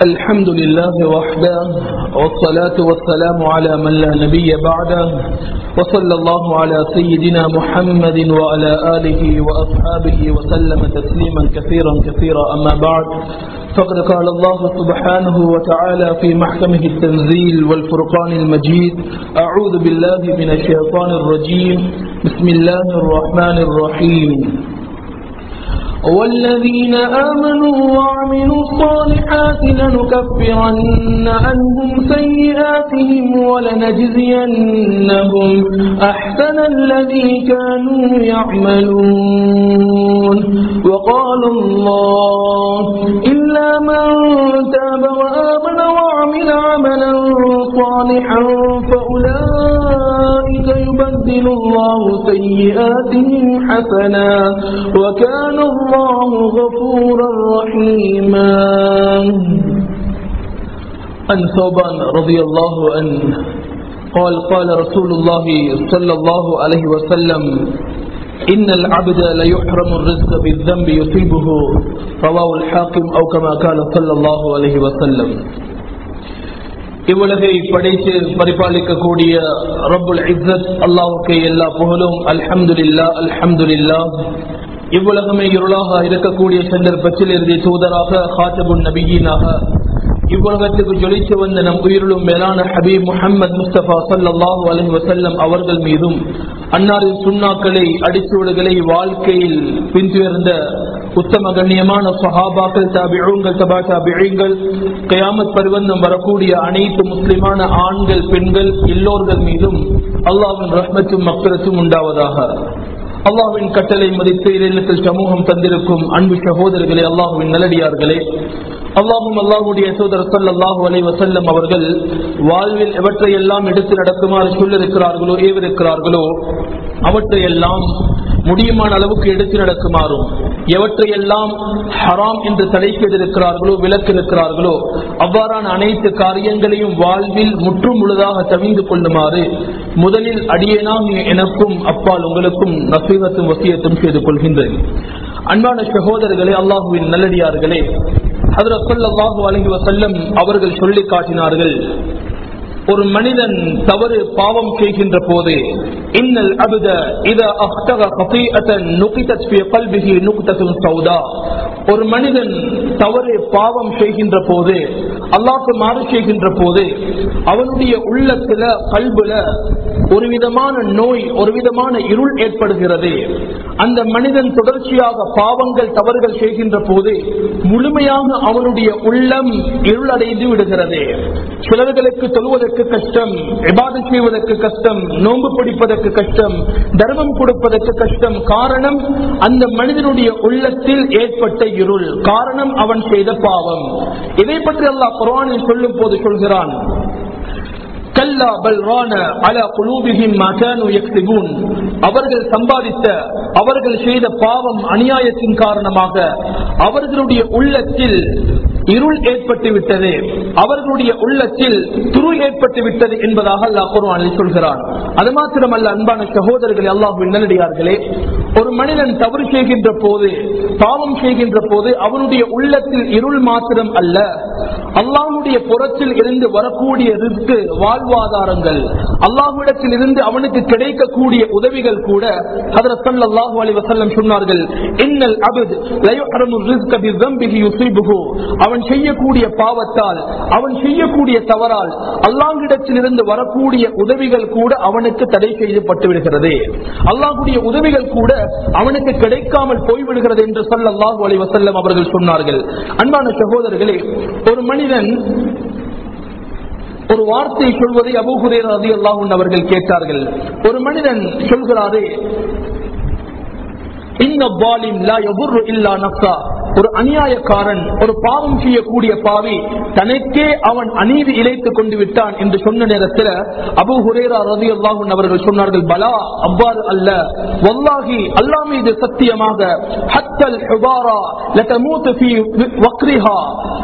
الحمد لله وحده والصلاة والسلام على من لا نبي بعده وصلى الله على سيدنا محمد وعلى آله وأصحابه وسلم تسليما كثيرا كثيرا أما بعد فقد قال الله سبحانه وتعالى في محكمه التنزيل والفرقان المجيد أعوذ بالله من الشيطان الرجيم بسم الله الرحمن الرحيم والذين آمنوا وعملوا الصالحات لنكفرن عنهم سيئاتهم ولنجزينهم أحسن الذي كانوا يعملون وقال الله إلا من تاب وآمن وعمل عملا صالحا فأولئك يبدل الله سيئاتهم حسنا وكان الله غفورا رحيما عن ثوبان رضي الله عنه قال قال رسول الله صلى الله عليه وسلم إن العبد ليحرم الرزق بالذنب يصيبه رواه الحاكم أو كما قال صلى الله عليه وسلم இவ்வுலகை படைத்து பரிபாலிக்கக்கூடிய ரப்புல் இஸ்ஸத் அல்லாவுக்கு எல்லா புகழும் அல்ஹம்துலில்லா அல்ஹம்துலில்லா இவ்வுலகமே இருளாக இருக்கக்கூடிய சந்தர்ப்பத்தில் இறுதி தூதராக ஹாத்தபுன் நபியீனாக இவ்வுலகத்துக்கு ஜொலித்து வந்த நம் உயிரிலும் மேலான ஹபீப் முஹம்மது முஸ்தபா சல்லாஹூ அலஹி வசல்லம் அவர்கள் மீதும் அன்னாரின் சுண்ணாக்களை அடிச்சுவடுகளை வாழ்க்கையில் பின்துயர்ந்த உத்தம கண்ணியமான சஹாபாக்கள் தாபிழுங்கள் தபா தாபிழுங்கள் கயாமத் பருவந்தம் வரக்கூடிய அனைத்து முஸ்லிமான ஆண்கள் பெண்கள் எல்லோர்கள் மீதும் அல்லாவின் ரஹ்மத்தும் மக்களுக்கும் உண்டாவதாக அல்லாஹ்வின் கட்டளை மதித்து இல்லத்தில் சமூகம் தந்திருக்கும் அன்பு சகோதரர்களே அல்லாஹுவின் நல்லடியார்களே அல்லாஹும் அல்லாஹுடைய சோதர சல்லாஹூ அலை வசல்லம் அவர்கள் வாழ்வில் எவற்றையெல்லாம் எடுத்து நடக்குமாறு சொல்லிருக்கிறார்களோ ஏவிருக்கிறார்களோ அவற்றையெல்லாம் முடியுமான அளவுக்கு எடுத்து நடக்குமாறும் எவற்றையெல்லாம் ஹராம் என்று தடை செய்திருக்கிறார்களோ விலக்கிருக்கிறார்களோ அவ்வாறான அனைத்து காரியங்களையும் வாழ்வில் முற்றும் முழுதாக தவிந்து கொள்ளுமாறு முதலில் அடியேனாக எனக்கும் அப்பால் உங்களுக்கும் நசீகத்தும் வசியத்தும் செய்து கொள்கின்றேன் அன்பான சகோதரர்களே அல்லாஹுவின் நல்லடியார்களே அதில் சொல்லாஹு அலஹி வசல்லம் அவர்கள் சொல்லி காட்டினார்கள் ஒரு மனிதன் தவறு பாவம் செய்கின்ற போது இன்னல் அபுத இத அஹ்தக கஃபீஅத்தன் நுகிதத் ஃபீ கல்பிஹி நுக்தத்துன் சௌதா ஒரு மனிதன் தவறு பாவம் செய்கின்ற போது அல்லாஹ்க்கு மாறு செய்கின்ற போது அவனுடைய உள்ளத்துல கல்புல ஒரு விதமான நோய் ஒரு விதமான இருள் ஏற்படுகிறது அந்த மனிதன் தொடர்ச்சியாக பாவங்கள் தவறுகள் செய்கின்ற போது முழுமையாக அவனுடைய உள்ளம் இருளடைந்து விடுகிறது சிலர்களுக்கு சொல்வதற்கு கஷ்டம் விவாதம் செய்வதற்கு கஷ்டம் நோன்பு பிடிப்பதற்கு கஷ்டம் தர்மம் கொடுப்பதற்கு கஷ்டம் காரணம் அந்த மனிதனுடைய உள்ளத்தில் ஏற்பட்ட இருள் காரணம் அவன் செய்த பாவம் இதை பற்றி அல்லாஹ் குரானில் சொல்லும் போது சொல்கிறான் அவர்கள் சம்பாதித்த அவர்கள் செய்த பாவம் அநியாயத்தின் காரணமாக அவர்களுடைய உள்ளத்தில் இருள் ஏற்பட்டு விட்டது அவர்களுடைய உள்ளத்தில் துரு ஏற்பட்டு விட்டது என்பதாக அல்லாஹ் குர்ஆனில் சொல்கிறான் அது மாத்திரமல்ல அன்பான சகோதரர்களே அல்லாஹுவின் நல்லடியார்களே ஒரு மனிதன் தவறு செய்கின்ற போது பாவம் செய்கின்ற போது அவனுடைய உள்ளத்தில் இருள் மாத்திரம் அல்ல அல்லாஹுடைய புறத்தில் இருந்து வரக்கூடிய ரிஸ்கு வாழ்வாதாரங்கள் அல்லாஹுவிடத்தில் இருந்து அவனுக்கு கிடைக்கக்கூடிய உதவிகள் கூட ஹதரத் ஸல்லல்லாஹு அலைஹி வஸல்லம் சொன்னார்கள் இன்னல் அப்த் லா யுஹரமு ரிஸ்க பிதம்பிஹி யுஸீபுஹு அவன் செய்யக்கூடிய பாவத்தால் அவன் செய்யக்கூடிய தவறால் அல்லாஹ்விடத்தில் இருந்து வரக்கூடிய உதவிகள் கூட அவனுக்கு தடை செய்யப்பட்டு விடுகிறது அல்லாஹுடைய உதவிகள் கூட அவனுக்கு கிடைக்காமல் போய்விடுகிறது என்று ஸல்லல்லாஹு அலைஹி வஸல்லம் அவர்கள் சொன்னார்கள் அன்பான சகோதரர்களே ஒரு மனிதன் ஒரு வார்த்தை சொல்வதை அபூஹுரேர் ரதி அல்லாஹுன் அவர்கள் கேட்டார்கள் ஒரு மனிதன் சொல்கிறாரே ஒரு அநியாயக்காரன் ஒரு பாவம் செய்யக்கூடிய பாவி தனக்கே அவன் அநீதி இழைத்துக் கொண்டு விட்டான் என்று சொன்ன நேரத்தில் அபு ஹுரேரா ரதி அல்லாஹுன் அவர்கள் சொன்னார்கள் பலா அவ்வாறு அல்ல வல்லாஹி அல்லா மீது சத்தியமாக ஹத்தல் ஹுபாரா லதமூத் ஃபீ வக்ரிஹா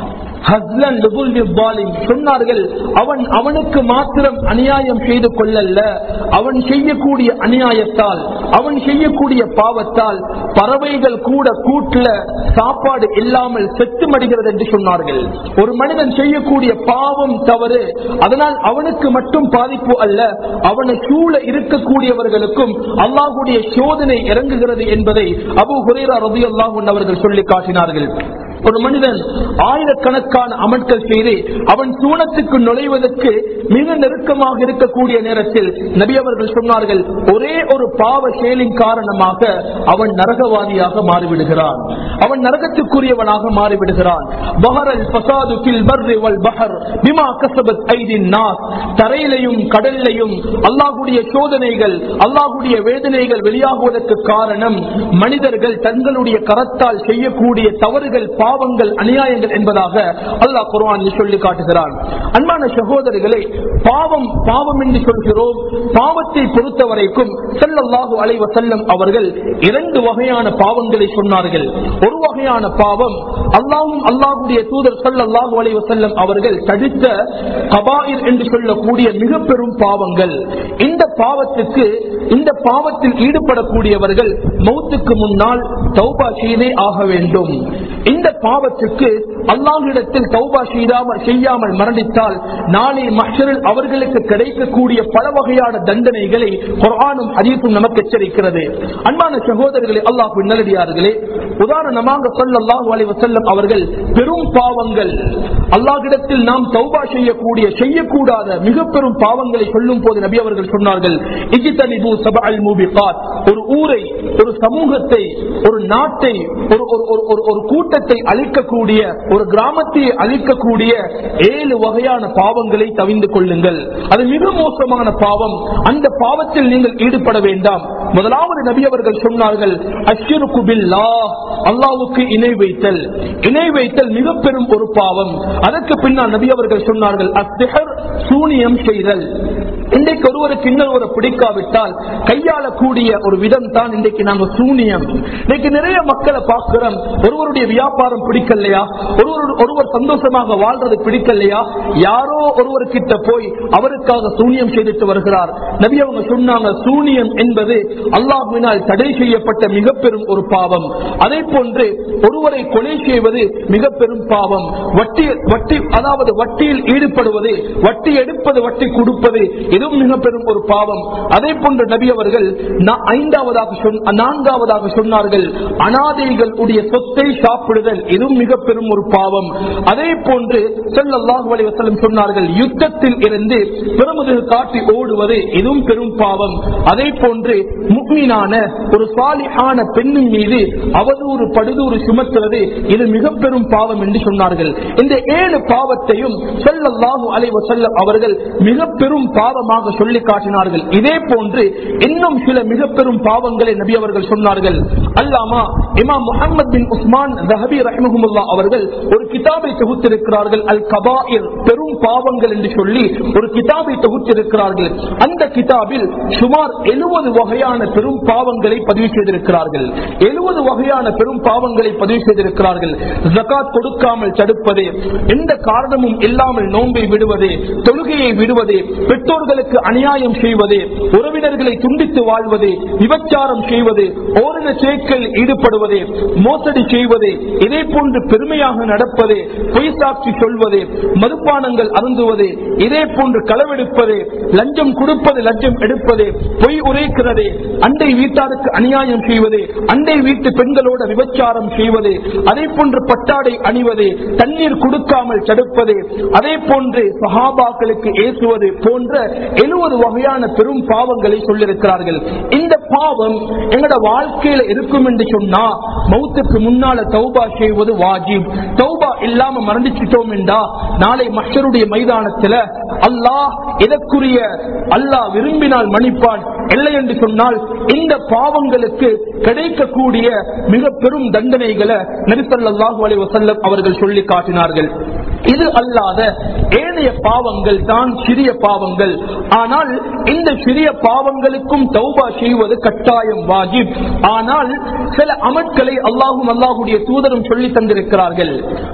ஹஸ்லன் லுபுல் இவ்வாலிம் சொன்னார்கள் அவன் அவனுக்கு மாத்திரம் அநியாயம் செய்து கொள்ளல்ல அவன் செய்யக்கூடிய அநியாயத்தால் அவன் செய்யக்கூடிய பாவத்தால் பறவைகள் கூட கூட்டுல சாப்பாடு இல்லாமல் செத்து மடிகிறது என்று சொன்னார்கள் ஒரு மனிதன் செய்யக்கூடிய பாவம் தவறு அதனால் அவனுக்கு மட்டும் பாதிப்பு அல்ல அவனை சூழ இருக்கக்கூடியவர்களுக்கும் அல்லாஹுடைய சோதனை இறங்குகிறது என்பதை அபு ஹுரேரா ரபி அல்லாஹ் அவர்கள் சொல்லி காட்டினார்கள் ஒரு மனிதன் ஆயிரக்கணக்கான அமல்கள் செய்து அவன் சூனத்துக்கு நுழைவதற்கு மிக நெருக்கமாக இருக்கக்கூடிய நேரத்தில் நபி அவர்கள் சொன்னார்கள் ஒரே ஒரு பாவ செயலின் காரணமாக அவன் நரகவாதியாக மாறிவிடுகிறான் அவன் நரகத்துக்குரியவனாக மாறிவிடுகிறான் பஹரல் ஃபசாது ஃபில் பர்ரி வல் பஹர் பிமா கஸபத் ஐதின் நாஸ் தரையிலையும் கடல்லையும் அல்லாஹ்வுடைய சோதனைகள் அல்லாஹ்வுடைய வேதனைகள் வெளியாகுவதற்கு காரணம் மனிதர்கள் தங்களுடைய கரத்தால் செய்யக்கூடிய தவறுகள் பாவங்கள் அநியாயங்கள் என்பதாக அல்லாஹ் குர்ஆனில் சொல்லி காட்டுகிறான் அன்பான சகோதரர்களே பாவம் பாவம் என்று சொல்கிறோம் பாவத்தை பொறுத்த வரைக்கும் ஸல்லல்லாஹு அலைஹி வஸல்லம் அவர்கள் இரண்டு வகையான பாவங்களை சொன்னார்கள் ஒரு வகையான பாவம் அல்லாஹ்வும் அல்லாஹ்வுடைய தூதர் ஸல்லல்லாஹு அலைஹி வஸல்லம் அவர்கள் தடுத்த கபாயிர் என்று சொல்லக்கூடிய மிக பெரும் பாவங்கள் இந்த பாவத்துக்கு இந்த பாவத்தில் ஈடுபடக்கூடியவர்கள் மௌத்துக்கு முன்னால் தௌபா செய்தே ஆக வேண்டும் இந்த பாவத்துக்கு அல்லாஹிடத்தில் தௌபா செய்யாமல் செய்யாமல் மரணித்தால் நாளை மஷரில் அவர்களுக்கு கிடைக்கக்கூடிய பல வகையான தண்டனைகளை குர்ஆனும் ஹதீஸும் நமக்கு எச்சரிக்கிறது அன்பான சகோதரர்களே அல்லாஹ் நல்லடியார்களே உதாரணமாக ஸல்லல்லாஹு அலைஹி வஸல்லம் அவர்கள் பெரும் பாவங்கள் அல்லாஹ்விடத்தில் நாம் தௌபா செய்யக்கூடிய செய்யக்கூடாத மிக பெரும் பாவங்களை சொல்லும் போது நபி அவர்கள் சொன்னார்கள் இஜ்தனிபு சபஅல் மூபிகாத் ஒரு ஊரை ஒரு சமூகத்தை ஒரு நாட்டை ஒரு ஒரு- ஒரு- ஒரு- ஒரு கூட்டத்தை அழிக்கக்கூடிய ஒரு கிராமத்தை அழிக்கக்கூடிய ஏழு வகையான பாவங்களை தவிந்து கொள்ளுங்கள் அது மிக மோசமான பாவம் அந்த பாவத்தில் நீங்கள் ஈடுபட வேண்டாம் முதலாவது நபி அவர்கள் சொன்னார்கள் அஷ்ருக்கு பில்லாஹ் அல்லாஹ்வுக்கு இணை வைத்தல் இணை வைத்தல் மிக பெரும் ஒரு பாவம் அதற்கு பின்னால் நபி அவர்கள் சொன்னார்கள் அஸ்திஹர் சூனியம் செய்தல் இன்றைக்கு ஒருவருக்கு இன்னொரு பிடிக்காவிட்டால் கையாளக்கூடிய ஒரு விதம் தான் இன்றைக்கு நாங்க சூனியம் இன்னைக்கு நிறைய மக்களை பார்க்கிறோம் ஒருவருடைய வியாபாரம் பிடிக்கலையா ஒருவர் ஒருவர் சந்தோஷமாக வாழ்றது பிடிக்கலையா யாரோ ஒருவர் கிட்ட போய் அவருக்காக சூனியம் செய்துட்டு வருகிறார் நபி அவங்க சொன்னாங்க சூனியம் என்பது அல்லாஹ்வினால் தடை செய்யப்பட்ட மிக பெரும் ஒரு பாவம் அதே போன்று ஒருவரை கொலை செய்வது மிக பெரும் பாவம் வட்டி வட்டி அதாவது வட்டியில் ஈடுபடுவது வட்டி எடுப்பது வட்டி கொடுப்பது இதுவும் மிக பெரும் ஒரு பாவம் அதே போன்று நபி அவர்கள் நா- ஐந்தாவதாக சொன்ன- நான்காவதாக சொன்னார்கள் அனாதைகள் உடைய சொத்தை சாப்பிடுதல் இதுவும் மிக பெரும் ஒரு பாவம் அதே போன்று ஸல்லல்லாஹு அலைஹி வஸல்லம் சொன்னார்கள் யுத்தத்தில் இருந்து பிரமுதுகு காட்டி ஓடுவது இதுவும் பெரும் பாவம் அதே போன்று முக்மீனான ஒரு சாலிஹான பெண்ணின் மீது அவதூறு படுதூறு சுமத்துவது இது மிக பெரும் பாவம் என்று சொன்னார்கள் இந்த ஏழு பாவத்தையும் ஸல்லல்லாஹு அலைஹி வஸல்லம் அவர்கள் மிக பெரும் பாவமாக சொல்லி காட்டினார்கள் இதே போன்று இன்னும் சில மிக பெரும் பாவங்களை நபி அவர்கள் சொன்னார்கள் அல்லாமா இமாம் முஹம்மது பின் உஸ்மான் ரஹபி ரஹ்மஹுல்லா அவர்கள் ஒரு கிதாபை தொகுத்திருக்கிறார்கள் அல் கபாயிர் பெரும் பாவங்கள் என்று சொல்லி ஒரு கிதாபை தொகுத்திருக்கிறார்கள் அந்த கிதாபில் சுமார் எழுபது வகையான பெரும் பாவங்களை பதிவு செய்திருக்கிறார்கள் எழுபது வகையான பெரும் பாவங்களை பதிவு செய்திருக்கிறார்கள் ஜகாத் கொடுக்காமல் தடுப்பது எந்த காரணமும் இல்லாமல் நோன்பை விடுவது தொழுகையை விடுவது பெற்றோர்களுக்கு அநியாயம் செய்வது உறவினர்களை துண்டித்து வாழ்வது விபச்சாரம் செய்வது ஓரின சேர்க்கையில் ஈடுபடுவது மோசடி செய்வது இதே போன்று பெருமையாக நடப்பது பொய் சாட்சி சொல்வது மதுபானங்கள் அருந்துவது இதே போன்று களவெடுப்பது லஞ்சம் கொடுப்பது லஞ்சம் எடுப்பது பொய் உரைக்கிறது அண்டை வீட்டாருக்கு அநியாயம் செய்வது அண்டை வீட்டு பெண்களோட விபச்சாரம் செய்வது அதே போன்று பட்டாடை அணிவது தண்ணீர் கொடுக்காமல் தடுப்பது அதே போன்று சஹாபாக்களுக்கு ஏசுவது போன்ற எழுபது வகையான பெரும் பாவங்களை சொல்லியிருக்கிறார்கள் இந்த பாவம் எங்களோட வாழ்க்கையில இருக்கும் என்று சொன்னா மௌத்துக்கு முன்னால தௌபா செய்வது வாஜிப் தௌபா இல்லாம மரணிச்சிட்டோம் என்றா நாளை மஷருடைய மைதானத்துல அல்லாஹ் இதற்குரிய அல்லாஹ் விரும்பினால் மன்னிப்பான் இல்லை என்று சொன்னால் இந்த பாவங்களுக்கு கிடைக்கக்கூடிய மிக பெரும் தண்டனைகளை நபிசல்லாஹு அலைஹி வஸல்லம் அவர்கள் சொல்லி காட்டினார்கள் இது அல்லாத ஏனைய பாவங்கள் தான் சிறிய பாவங்கள் ஆனால் இந்த சிறிய பாவங்களுக்கும் தௌபா செய்வது கட்டாயம் வாஜிப் ஆனால் சில அமட்களை அல்லாஹும் அல்லாஹுடைய தூதரும் சொல்லி தந்திருக்கிறார்கள்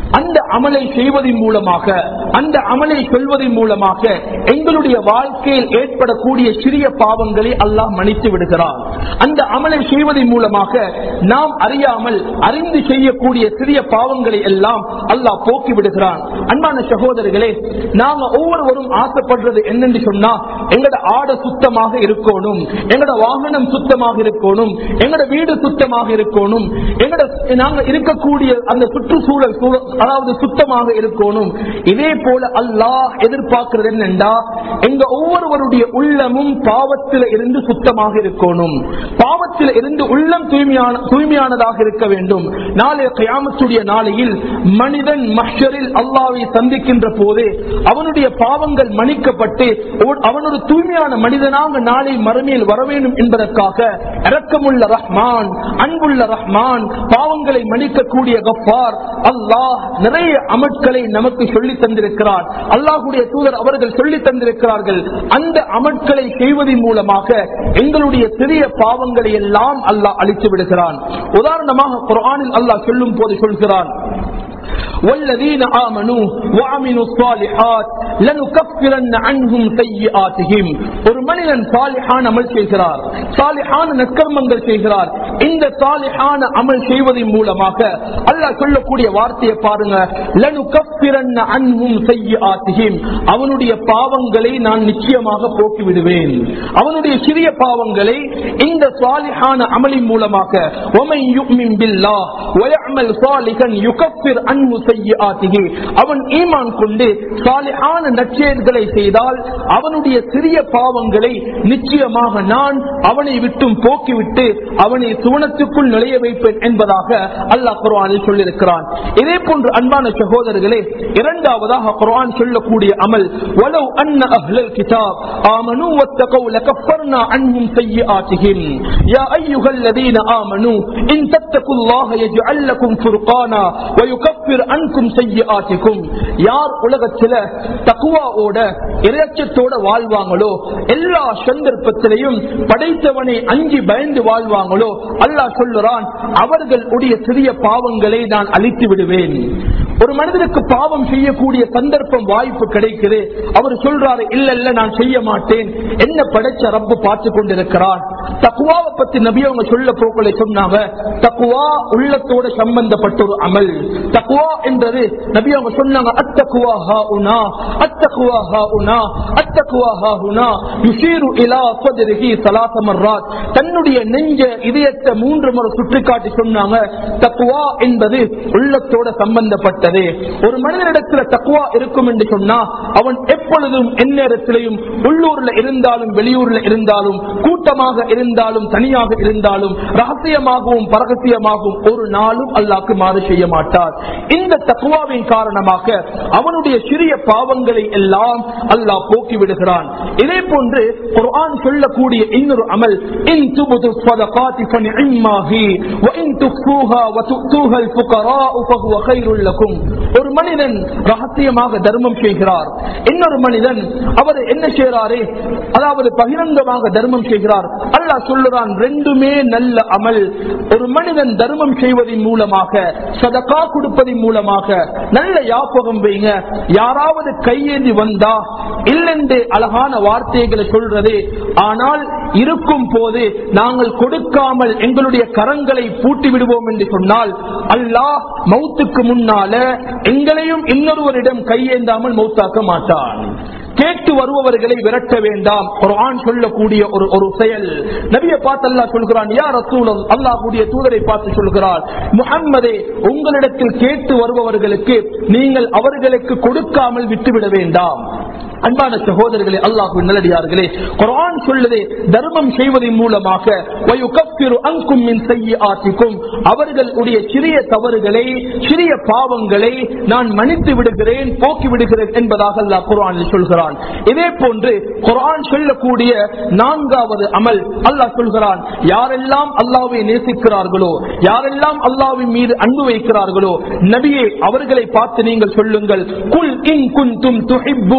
அந்த அமலை செய்வதன் மூலமாக அந்த அமலை சொல்வதன் மூலமாக எங்களுடைய வாழ்க்கையில் ஏற்படக்கூடிய சிறிய பாவங்களை அல்லாஹ் மன்னித்து விடுகிறான் அந்த அமலை செய்வதன் மூலமாக நாம் அறியாமல் அறிந்து செய்யக்கூடிய சிறிய பாவங்களை எல்லாம் அல்லாஹ் போக்கி விடுகிறான் அன்பான சகோதரர்களே நாம ஒவ்வொருவரும் ஆசைப்படுறது என்னன்னு சொன்னா எங்கட ஆடை சுத்தமாக இருக்கணும் எங்கட வாகனம் சுத்தமாக இருக்கணும் எங்கட வீடு சுத்தமாக இருக்கணும் எங்கட நாங்க இருக்கக்கூடிய அந்த சுற்றுச்சூழல் சூழ- அதாவது சுத்தமாக இருக்கணும் இதே போல அல்லாஹ் எதிர்பார்க்கிறது என்னண்டா எங்க ஒவ்வொருவருடைய உள்ளமும் பாவத்தில இருந்து சுத்தமாக இருக்கணும் பாவத்தில இருந்து உள்ளம் தூய்மையான தூய்மையானதாக இருக்க வேண்டும் நாளைய கயாமத்துடைய நாளையில் மனிதன் மஷரில் அல்லாவை சந்திக்கின்ற போது அவனுடைய பாவங்கள் மன்னிக்கப்பட்டு ஓ- அவன் ஒரு தூய்மையான மனிதனாக நாளை மறுமையில் வர வேண்டும் என்பதற்காக இரக்கமுள்ள ரஹ்மான் அன்புள்ள ரஹ்மான் பாவங்களை மன்னிக்கக்கூடிய கஃபார் அல்லாஹ் நிறைய அமட்களை நமக்கு சொல்லி தந்திருக்கிறார் அல்லாஹுடைய தூதர் அவர்கள் சொல்லி தந்திருக்கிறார்கள் அந்த அமட்களை செய்வதன் மூலமாக எங்களுடைய சிறிய பாவங்களை எல்லாம் அல்லாஹ் அழித்து விடுகிறான் உதாரணமாக குர்ஆனில் அல்லாஹ் சொல்லும் போது சொல்கிறான் والذين آمنوا وعملوا الصالحات لنكفرن عنهم سيئاتهم ஒரு மனிதன் சாலிஹான அமல் செய்கிறார் சாலிஹான நற்கர்மங்கள் செய்கிறார் இந்த சாலிஹான அமல் செய்வதன் மூலமாக அல்லாஹ் சொல்லக்கூடிய வார்த்தையை பாருங்க லனுகஃபிரன்ன அன்ஹும் சய்யிஆத்திஹிம் அவனுடைய பாவங்களை நான் நிச்சயமாக போக்கி விடுவேன் அவனுடைய சிறிய பாவங்களை இந்த சாலிஹான அமலின் மூலமாக ومن يؤمن بالله ويعمل صالحا يكفر عنه سيئاته அவன் ஈமான் கொண்டு சாலிஹான நற்செயல்களை செய்தால் அவனுடைய சிறிய பாவங்களை நிச்சயமாக நான் அவனை விட்டும் போக்கிவிட்டு அவனை சுவனத்துக்குள் நுழைய வைப்பேன் என்பதாக அல்லாஹ் குர்ஆனில் சொல்லியிருக்கிறான் இதே போன்று அன்பான சகோதரர்களே இரண்டாவதாக குர்ஆன் சொல்லக்கூடிய அமல் وَلَوْ أَنَّ أَهْلَ الْكِتَابِ آمَنُوا وَاتَّقَوْا لَكَفَّرْنَا عَنْهُمْ سَيِّئَاتِهِمْ يَا أَيُّهَا الَّذِينَ آمَنُوا إِن تَتَّقُوا اللَّهَ يَجْعَل لَّكُمْ فُرْقَانًا وَيُكَفِّرْ عَنكُمْ سَيِّئَاتِكُمْ யார் உலகத்துல தக்குவாவோட இறைச்சத்தோட வாழ்வாங்களோ எல்லா சந்தர்ப்பத்திலையும் படைத்தவனை அஞ்சி பயந்து வாழ்வாங்களோ அல்லாஹ் சொல்லுறான் அவர்களுடைய சிறிய பாவங்களை நான் அழித்து விடுவேன் ஒரு மனிதனுக்கு பாவம் செய்யக்கூடிய சந்தர்ப்பம் வாய்ப்பு கிடைக்குது அவர் சொல்றாரு இல்ல இல்ல நான் செய்ய மாட்டேன் என்ன படைச்ச ரப்பு பார்த்து கொண்டிருக்கிறான் தக்குவாவை பத்தி நபி அவங்க சொல்ல போக்களை சொன்னாங்க தக்குவா உள்ளத்தோட சம்பந்தப்பட்ட ஒரு அமல் தக்குவா என்றது நபி அவங்க சொன்னாங்க அத்தக்குவா ஹா உனா அத்தக்குவா ஹா உனா அத்தக்குவா ஹா உனா யுஷீரு இலா சதரிஹி சலாச மர்ராத் தன்னுடைய நெஞ்ச இதயத்தை மூன்று முறை சுற்றி காட்டி சொன்னாங்க தக்குவா என்பது உள்ளத்தோட சம்பந்தப்பட்டது ஒரு மனிதனிடத்துல தக்குவா இருக்கும் என்று சொன்னா அவன் எப்பொழுதும் எந்நேரத்திலையும் உள்ளூர்ல இருந்தாலும் வெளியூர்ல இருந்தாலும் கூட்டமாக இருந்தாலும் தனியாக இருந்தாலும் ரகசியமாகவும் பரகசியமாகவும் ஒரு நாளும் அல்லாக்கு மாறு செய்ய மாட்டார் இந்த தக்குவாவின் காரணமாக அவனுடைய சிறிய பாவங்களை எல்லாம் அல்லாஹ் போக்கி விடுகிறான் இதே போன்று குர்ஆன் சொல்லக்கூடிய இன்னொரு அமல் இன் துபுது ஸதகாத்தி ஃபனிஇம்மாஹி வ இன் துக்ஃபூஹா வ துக்தூஹா அல் ஃபுகராஉ ஃபஹுவ கைருல் லக்கும் ஒரு மனிதன் ரகசியமாக தர்மம் செய்கிறார் இன்னொரு மனிதன் அவர் என்ன செய்கிறாரு அதாவது பகிரங்கமாக தர்மம் செய்கிறார் அல்லாஹ் சொல்லுறான் ரெண்டுமே நல்ல அமல் ஒரு மனிதன் தர்மம் செய்வதன் மூலமாக சதகா கொடுப்பதன் மூலமாக நல்ல யாபகம் வைங்க யாராவது கையேந்தி வந்தா இல்லென்று அழகான வார்த்தைகளை சொல்றது ஆனால் இருக்கும் போது நாங்கள் கொடுக்காமல் எங்களுடைய கரங்களை பூட்டி விடுவோம் என்று சொன்னால் அல்லாஹ் மௌத்துக்கு முன்னால எங்களையும் இன்னொருவரிடம் கையேந்தாமல் மௌத்தாக்க மாட்டான் கேட்டு வருபவர்களை விரட்ட வேண்டாம் குர்ஆன் சொல்லக்கூடிய ஒரு ஒரு செயல் நபியை பார்த்து அல்லாஹ் சொல்கிறான் யார் ரசூல் அல்லாஹ்வுடைய தூதரை பார்த்து சொல்கிறார் முஹம்மதே உங்களிடத்தில் கேட்டு வருபவர்களுக்கு நீங்கள் அவர்களுக்கு கொடுக்காமல் விட்டுவிட வேண்டாம் அன்பான சகோதரர்களே அல்லாஹு நல்லடியார்களே குர்ஆன் சொல்லுதே தர்மம் செய்வதன் மூலமாக வயுகஃபிரு அன்கும் மின் செய்யிஆத்திக்கும் அவர்களுடைய சிறிய தவறுகளை சிறிய பாவங்களை நான் மன்னித்து விடுகிறேன் போக்கி விடுகிறேன் என்பதாக அல்லாஹ் குர்ஆனில் சொல்கிறான் இதே போன்று குர்ஆன் சொல்லக்கூடிய நான்காவது அமல் அல்லாஹ் சொல்கிறான் யாரெல்லாம் அல்லாஹ்வை நேசிக்கிறார்களோ யாரெல்லாம் அல்லாஹ்வின் மீது அன்பு வைக்கிறார்களோ நபியே அவர்களை பார்த்து நீங்கள் சொல்லுங்கள் குல் இன் குன்தும் துஹிப்பூனல்லாஹ்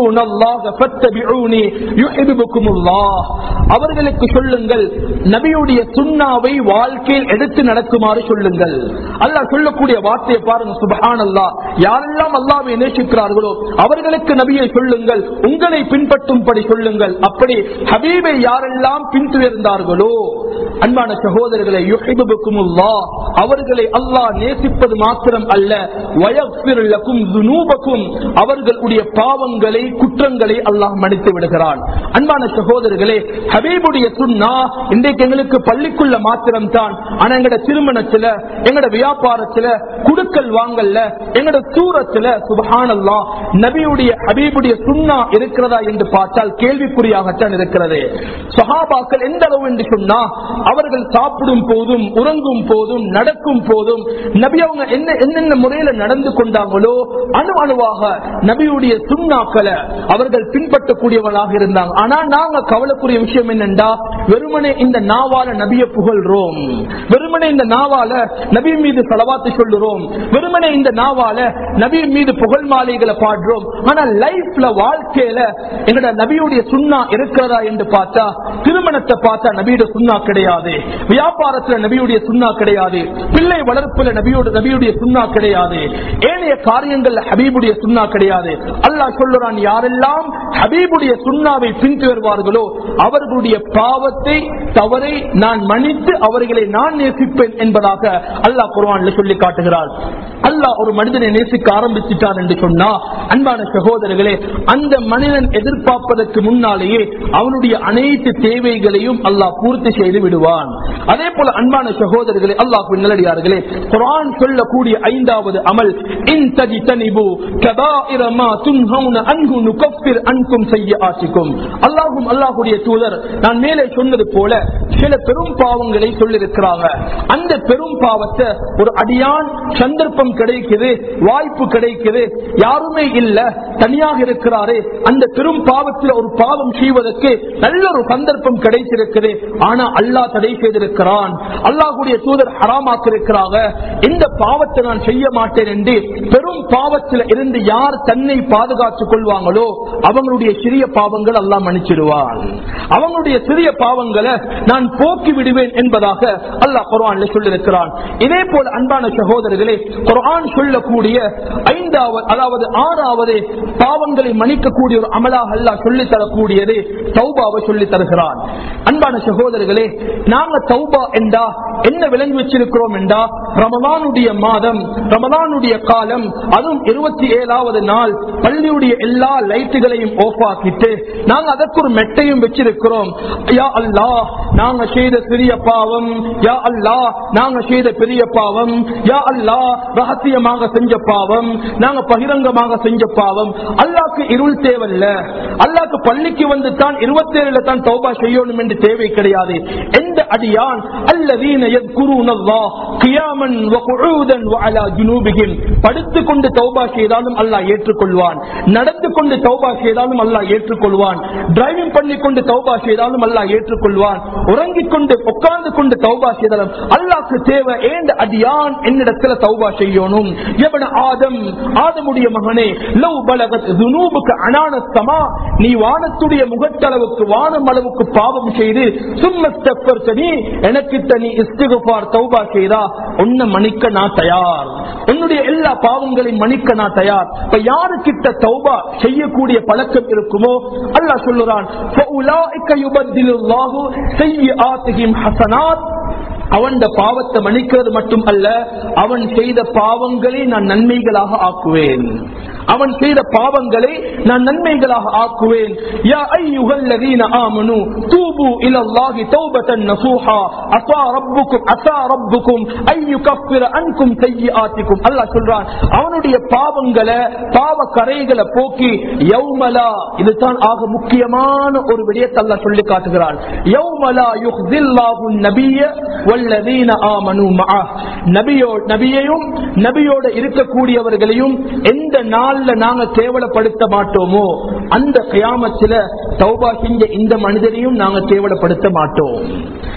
அல்லாஹ ஃபத்தபிஊனி யுஹிப்புக்குமுல்லாஹ் அவர்களுக்கு சொல்லுங்கள் நபியுடைய சுன்னாவை வாழ்க்கையில் எடுத்து நடக்குமாறு சொல்லுங்கள் அல்லாஹ் சொல்லக்கூடிய வார்த்தையை பாருங்க சுபஹானல்லாஹ் யாரெல்லாம் அல்லாஹ்வை நேசிக்கிறார்களோ அவர்களுக்கு நபியை சொல்லுங்கள் உங்களை பின்பற்றும்படி சொல்லுங்கள் அப்படி ஹபீபை யாரெல்லாம் பின்துயர்ந்தார்களோ அன்பான சகோதரர்களை யுஹிப்புக்குமுல்லாஹ் அவர்களை அல்லாஹ் நேசிப்பது மாத்திரம் அல்ல வயஃபிர் லகும் துனூபக்கும் அவர்களுடைய பாவங்களை குற்றங்களை அல்லாஹ் மன்னித்து விடுகிறான் அன்பான சகோதரர்களே ஹபீபுடைய சுன்னா இன்றைக்கு எங்களுக்கு பள்ளிக்குள்ள மாத்திரம் தான் ஆனா எங்கட திருமணத்துல எங்கட வியாபாரத்துல குடுக்கல் வாங்கல்ல எங்கட சூரத்துல சுபஹானல்லா நபியுடைய ஹபீபுடைய சுன்னா இருக்கிறதா என்று பார்த்தால் கேள்விக்குறியாகத்தான் இருக்கிறது சஹாபாக்கள் எந்த அளவு என்று சொன்னா அவர்கள் சாப்பிடும் போதும் உறங்கும் போதும் நடக்கும் போதும் நபி அவங்க என்ன என்னென்ன முறையில நடந்து கொண்டாங்களோ அணு அணுவாக நபியுடைய சுண்ணாக்களை அவர்கள் பின்பற்றக்கூடியவர்களாக இருந்தாங்க ஆனா நாங்க கவலைக்குரிய விஷயம் என்னண்டா வெறுமனே இந்த நாவால நபிய புகழ்றோம் வெறுமனே இந்த நாவால நபி மீது செலவாத்து சொல்லுறோம் வெறுமனே இந்த நாவால நபி மீது புகழ் மாலைகளை பாடுறோம் ஆனா லைஃப்ல வாழ்க்கையில எங்கட நபியுடைய சுண்ணா இருக்கிறதா என்று பார்த்தா திருமணத்தை பார்த்தா நபியுடைய சுண்ணா கிடையாது வியாபாரத்துல நபியுடைய சுண்ணா கிடையாது பிள்ளை வளர்ப்புல நபியோட நபியுடைய சுண்ணா கிடையாது ஏனைய காரியங்கள்ல ஹபீபுடைய சுண்ணா கிடையாது அல்லாஹ் சொல்லுறான் யாரெல்லாம் ஹபீபுடைய சுண்ணாவை பின்தொடர்வார்களோ அவர்களுடைய பாவத்தை தவறை நான் மன்னித்து அவர்களை நான் நேசிப்பேன் என்பதாக அல்லாஹ் குர்ஆன்ல சொல்லி காட்டுகிறார் அல்லாஹ் ஒரு மனிதனை நேசிக்க ஆரம்பிச்சிட்டான் என்று சொன்னா அன்பான சகோதரர்களே அந்த மனிதன் எதிர்பார்ப்பதற்கு முன்னாலேயே அவனுடைய அனைத்து தேவைகளையும் அல்லாஹ் பூர்த்தி செய்து விடுவான் அதே போல அன்பான சகோதரர்களே அல்லாஹ் நல்லடியார்களே குர்ஆன் சொல்லக்கூடிய ஐந்தாவது அமல் இன் தஜிதனிபு கபாயிர மா துன்ஹவுன அன்ஹு நுகஃபிர் அன்கும் செய்யாசிக்கும் அல்லாஹும் அல்லாஹ்வுடைய தூதர் நான் மேலே சொன்னது போல சில பெரும் பாவங்களை சொல்லிருக்கிறாங்க அந்த பெரும் பாவத்தை ஒரு அடியான் சந்தர்ப்பம் கிடைக்குது வாய்ப்பு கிடைக்குது யாருமே இல்ல தனியாக இருக்கிறாரு அந்த பெரும் பாவத்தில் ஒரு பாவம் செய்வதற்கு நல்ல ஒரு சந்தர்ப்பம் கிடைத்திருக்குது ஆனா அல்லாஹ் தடை செய்திருக்கிறான் அல்லாஹுடைய தூதர் ஹராமாக்க இருக்கிறாங்க இந்த பாவத்தை நான் செய்ய மாட்டேன் என்று பெரும் பாவத்தில் இருந்து யார் தன்னை பாதுகாத்துக் கொள்வாங்களோ அவங்களுடைய சிறிய பாவங்கள் அல்லாஹ் மன்னிச்சிடுவான் அவங்களுடைய சிறிய பாவங்களை நான் போக்கி விடுவேன் என்பதாக அல்லாஹ் குர்ஆன்ல சொல்லியிருக்கிறான் இதே போல அன்பான சகோதரர்களே குர்ஆன் சொல்லக்கூடிய ஐந்தாவது அதாவது ஆறாவது பாவங்களை மன்னிக்கக்கூடிய ஒரு அமலாக அல்லாஹ் சொல்லி தரக்கூடியது தௌபாவை சொல்லி தருகிறான் அன்பான சகோதரர்களே நாங்க தௌபா என்றா என்ன விளங்கி வச்சிருக்கிறோம் என்றா ரமலானுடைய மாதம் ரமலானுடைய காலம் அதுவும் இருபத்தி ஏழாவது நாள் பள்ளியுடைய எல்லா லைட்டுகளையும் ஆஃப் ஆக்கிட்டு நாங்க அதற்கு ஒரு மெட்டையும் வச்சிருக்கிறோம் யா அல்லாஹ் நாங்க செய்த சிறிய பாவம் யா அல்லாஹ் நாங்க செய்த பெரிய பாவம் யா அல்லாஹ் ரகசியமாக செஞ்ச பாவம் நாங்க பகிரங்கமாக செஞ்ச பாவம் அல்லாக்கு இருள் தேவையில்ல அல்லாக்கு பள்ளிக்கு வந்து தான் இருபத்தி ஏழுல தான் தௌபா செய்யணும் என்று தேவை கிடையாது எந்த அடியான் அல்லதீன யத்குரூனல்லாஹ் கியாமன் வ குஊதன் வ அலா ஜுனூபிஹிம் படுத்துக் கொண்டு தௌபா செய்தாலும் அல்லாஹ் ஏற்றுக்கொள்வான் நடந்து கொண்டு தௌபா செய்தாலும் அல்லாஹ் ஏற்றுக்கொள்வான் டிரைவிங் பண்ணி கொண்டு தௌபா செய்தாலும் அல்லாஹ் ஏற்றுக்கொள்வான் உறங்கிக் கொண்டு உட்கார்ந்து கொண்டு தௌபா செய்தாலும் அல்லாஹ்க்கு தேவை ஏண்ட அடியான் என்னிடத்துல தௌபா செய்யணும் எவன ஆதம் ஆதமுடைய மகனே லவ் பலகத் துனூபுக்கு அனான சமா நீ வானத்துடைய முகத்தளவுக்கு வானம் அளவுக்கு பாவம் செய்து சும்மஸ்தப்பர் நீ எனக்கு தனி இஸ்திகுபார் தௌபா செய்தா உன்னை மன்னிக்க நான் தயார் உன்னுடைய எல்லா பாவங்களையும் மன்னிக்க நான் தயார் இப்ப யாருக்கிட்ட தௌபா செய்யக்கூடிய பழக்கம் இருக்குமோ அல்லாஹ் சொல்லுறான் فَأُولَٰئِكَ يُبَدِّلُ اللَّهُ سَيِّئَاتِهِمْ حَسَنَاتٍ அவன் பாவத்தை மன்னிக்கிறது மட்டும் அல்ல அவன் செய்த பாவங்களை நான் நன்மைகளாக ஆக்குவேன் அவன் செய்த பாவங்களை நான் நன்மைகளாக ஆக்குவேன் யா ஐயுகல்லதீன ஆமனு தூபு இலல்லாஹி தௌபத்தன் நசூஹா அஸா ரப்புக்கும் அஸா ரப்புக்கும் ஐயுகஃபிர அன்கும் சய்யிஆத்திக்கும் அல்லாஹ் சொல்றான் அவனுடைய பாவங்களை பாவ கரைகளை போக்கி யௌமலா இதுதான் ஆக முக்கியமான ஒரு விடயத்தை அல்லாஹ் சொல்லி காட்டுகிறான் யௌமலா யுஹ்தில்லாஹு நபிய வல்லதீன ஆமனு மஅ நபியோ நபியையும் நபியோட இருக்கக்கூடியவர்களையும் எந்த நாள்ல நாங்க கேவலப்படுத்த மாட்டோமோ அந்த கியாமத்துல தௌபா செஞ்ச இந்த மனிதரையும் நாங்க கேவலப்படுத்த மாட்டோம்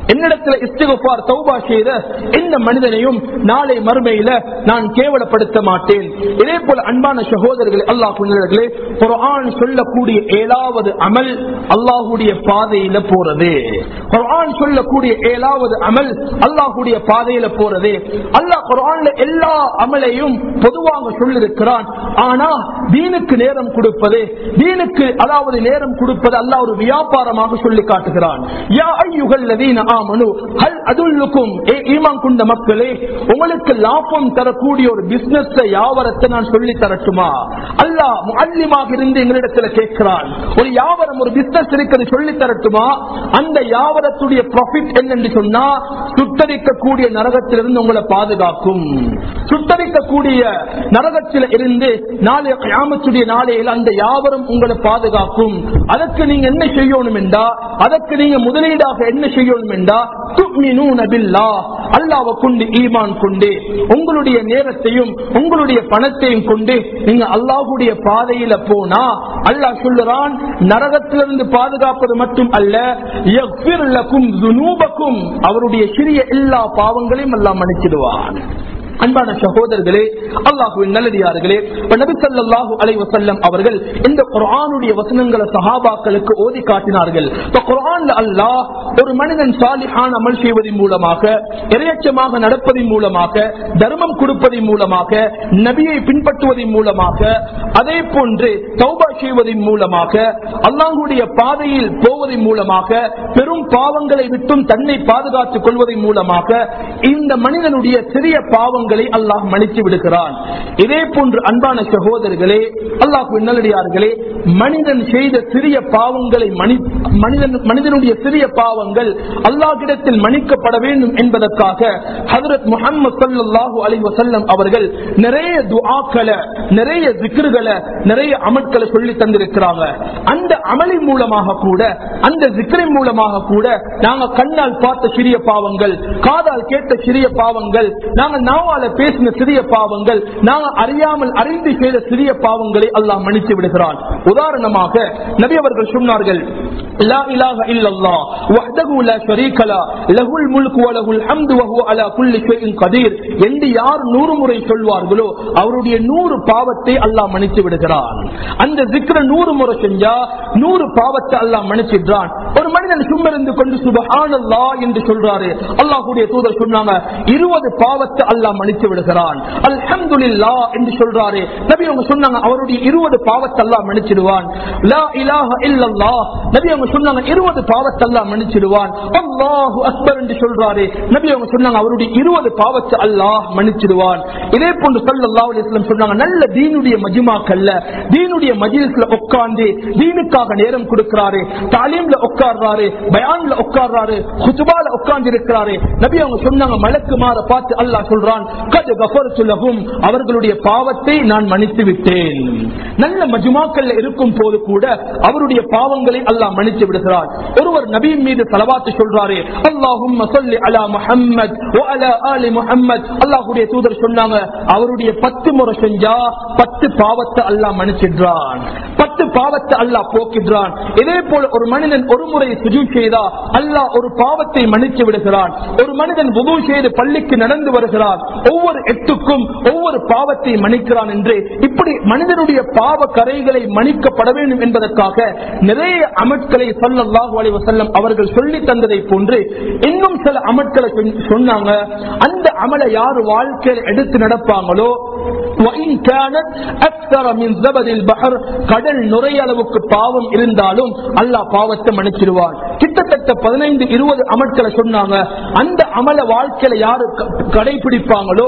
என்னிடத்துல இஸ்திகுபார் தௌபா செய்த எந்த மனிதனையும் நாளை மறுமையில நான் கேவலப்படுத்த மாட்டேன் இதே போல அன்பான சகோதரர்களே அல்லாஹ் புனிதர்களே குர்ஆன் சொல்லக்கூடிய ஏழாவது அமல் அல்லாஹுடைய பாதையில போறது குர்ஆன் சொல்லக்கூடிய ஏழாவது அமல் அல்லாஹுடைய பாதையில போறது அல்லாஹ் குர்ஆன்ல எல்லா அமலையும் பொதுவாக சொல்லிருக்கிறான் ஆனா தீனுக்கு நேரம் கொடுப்பது தீனுக்கு அதாவது நேரம் கொடுப்பது அல்லாஹ் ஒரு வியாபாரமாக சொல்லி காட்டுகிறான் யா ஐயுகள் லதீன ஆமனு ஹல் அதுல்லுக்கும் ஏ ஈமான் கொண்ட மக்களே உங்களுக்கு லாபம் தரக்கூடிய ஒரு பிசினஸ் வியாபாரத்தை நான் சொல்லி தரட்டுமா அல்லாஹ் முஅல்லிமாக இருந்து எங்களிடத்துல கேட்கிறான் ஒரு வியாபாரம் ஒரு பிசினஸ் இருக்கிறது சொல்லி தரட்டுமா அந்த வியாபாரத்துடைய ப்ராஃபிட் என்னன்னு சொன்னா சுட்டரிக்கக்கூடிய நரகத்திலிருந்து உங்களை பாதுகாக்கும் சுட்டரிக்கக்கூடிய நரகத்தில் இருந்து நாளை கியாமத்துடைய நாளையில் அந்த யாவரும் உங்களை பாதுகாக்கும் அதற்கு நீங்க என்ன செய்யணும் என்றா அதற்கு நீங்க முதலீடாக என்ன செய்யணும் என்றா துக்மினூன பில்லாஹ் அல்லாஹ்வை கொண்டு ஈமான் கொண்டு உங்களுடைய நேரத்தையும் உங்களுடைய பணத்தையும் கொண்டு நீங்க அல்லாஹ்வுடைய பாதையில போனா அல்லாஹ் சொல்லுறான் நரகத்திலிருந்து பாதுகாப்பது மட்டும் அல்ல யக்ஃபிர் லக்கும் துனூபக்கும் அவருடைய சிறிய எல்லா பாவங்களையும் அல்லாஹ் மன்னிச்சிடுவான் அன்பான சகோதரர்களே அல்லாஹுவின் நல்லடியார்களே இப்ப நபி ஸல்லல்லாஹு அலைஹி வஸல்லம் அவர்கள் இந்த குர்ஆனுடைய வசனங்களை சஹாபாக்களுக்கு ஓதி காட்டினார்கள் இப்ப குர்ஆன்ல அல்லாஹ் ஒரு மனிதன் சாலிஹான அமல் செய்வதன் மூலமாக இரையச்சமாக நடப்பதன் மூலமாக தர்மம் கொடுப்பதன் மூலமாக நபியை பின்பற்றுவதன் மூலமாக அதே போன்று தௌபா செய்வதன் மூலமாக அல்லாஹுடைய பாதையில் போவதன் மூலமாக பெரும் பாவங்களை விட்டும் தன்னை பாதுகாத்துக் கொள்வதன் மூலமாக இந்த மனிதனுடைய சிறிய பாவங்களை அல்லாஹ் மன்னித்து விடுகிறான் இதே போன்று அன்பான சகோதரர்களே அல்லாஹ் நல்லடியார்களே மனிதன் செய்த சிறிய பாவங்களை மனி- மனிதன் மனிதனுடைய சிறிய பாவங்கள் அல்லாஹ்விடத்தில் மன்னிக்கப்பட வேண்டும் என்பதற்காக ஹதரத் முஹம்மது ஸல்லல்லாஹு அலைஹி வஸல்லம் அவர்கள் நிறைய துஆக்களை நிறைய ஜிக்ருகளை நிறைய அமல்களை சொல்லி தந்திருக்கிறாங்க அந்த அமலின் மூலமாக கூட அந்த ஜிக்ரின் மூலமாக கூட நாங்க கண்ணால் பார்த்த சிறிய பாவங்கள் காதால் கேட்ட சிறிய பாவங்கள் நாங்க நாவால பேசின சிறிய பாவங்கள் நாங்க அறியாமல் அறிந்து செய்த சிறிய பாவங்களை அல்லாஹ் மன்னித்து விடுகிறான் உதாரணமாக நபி அவர்கள் சொன்னார்கள் லா இலாஹ இல்லல்லாஹ் வஹ்தஹு லா ஷரீக லா லஹுல் முல்கு வ லஹுல் ஹம்து வ ஹுவ அலா குல்லி ஷைஇன் கதீர் என்று யார் நூறு முறை சொல்வார்களோ அவருடைய நூறு பாவத்தை அல்லாஹ் மன்னித்து விடுகிறான் அந்த ஜிக்ர நூறு முறை செஞ்சா நூறு பாவத்தை அல்லாஹ் மன்னிச்சிடுறான் ஒரு மனிதன் சும்மருந்து கொண்டு சுபஹானல்லா என்று சொல்றாரு அல்லாஹ்வுடைய தூதர் சொன்னாங்க இருபது பாவத்தை அல்லாஹ் மன்னித்து விடுகிறான் அல்ஹம்துலில்லா என்று சொல்றாரு நபி அவங்க சொன்னாங்க அவருடைய இருபது பாவத்தை அல்லாஹ் மன்னிச்சிடுவான் லா இலாஹ இல்லல்லாஹ் நபி அவங்க சொன்னாங்க இருபது பாவத்தை அல்லாஹ் மன்னிச்சிடுவான் அல்லாஹு அக்பர் என்று சொல்றாரு நபி அவங்க சொன்னாங்க அவருடைய இருபது பாவத்தை அல்லாஹ் மன்னிச்சிடுவான் இதே போன்று ஸல்லல்லாஹு அலைஹி வஸல்லம் சொன்னாங்க நல்ல தீனுடைய மஜ்மாக்கல்ல தீனுடைய மஜ்லிஸ்ல உட்கார்ந்து தீனுக்காக நேரம் கொடுக்கிறாரு தாலீம்ல உட்கார்றாரு பயான்ல உட்கார்றாரு குத்துபால உட்கார்ந்து இருக்கிறாரு நபி அவங்க சொன்னாங்க மலக்குமார பார்த்து அல்லாஹ் சொல்றான் கது கஃபர்து லஹும் அவர்களுடைய பாவத்தை நான் மன்னித்து விட்டேன் நல்ல மஜ்மாக்கல்ல இருக்கும் போது கூட அவருடைய பாவங்களை அல்லாஹ் மன்னித்து விடுகிறான் ஒருவர் நபியின் மீது தலவாத்து சொல்றாரு அல்லாஹும் சொல்லி அலா முஹம்மத் வ அலா ஆலி முஹம்மத் அல்லாஹ்வுடைய தூதர் சொன்னாங்க அவருடைய பத்து முறை செஞ்சா பத்து பாவத்தை அல்லாஹ் மன்னிச்சிடுறான் பத்து பாவத்தை அல்லாஹ் போக்கிடுறான் இதே போல ஒரு மனிதன் ஒரு முறை சுஜூத் செய்தா அல்லாஹ் ஒரு பாவத்தை மன்னித்து விடுகிறான் ஒரு மனிதன் வுது செய்து பள்ளிக்கு நடந்து வருகிறான் ஒவ்வொரு எட்டுக்கும் ஒவ்வொரு பாவத்தை மன்னிக்கிறான் என்று இப்படி மனிதனுடைய பாவ கரைகளை மன்னிக்கப்பட வேண்டும் என்பதற்காக நிறைய அமட்களை ஸல்லல்லாஹு அலைஹி வஸல்லம் அவர்கள் சொல்லி தந்ததை போன்று இன்னும் சில அமட்களை சொன்ன- சொன்னாங்க அந்த அமலை யார் வாழ்க்கையில் எடுத்து நடப்பாங்களோ وَإِنْ كَانَتْ أَكْثَرَ مِنْ زَبَدِ الْبَحْرِ கடல் நுரைய அளவுக்கு பாவம் இருந்தாலும் அல்லாஹ் பாவத்தை மன்னிச்சிடுவான் கிட்டத்தட்ட பதினைந்து இருபது அமட்களை சொன்னாங்க அந்த அமல வாழ்க்கையில யாரு க- கடைபிடிப்பாங்களோ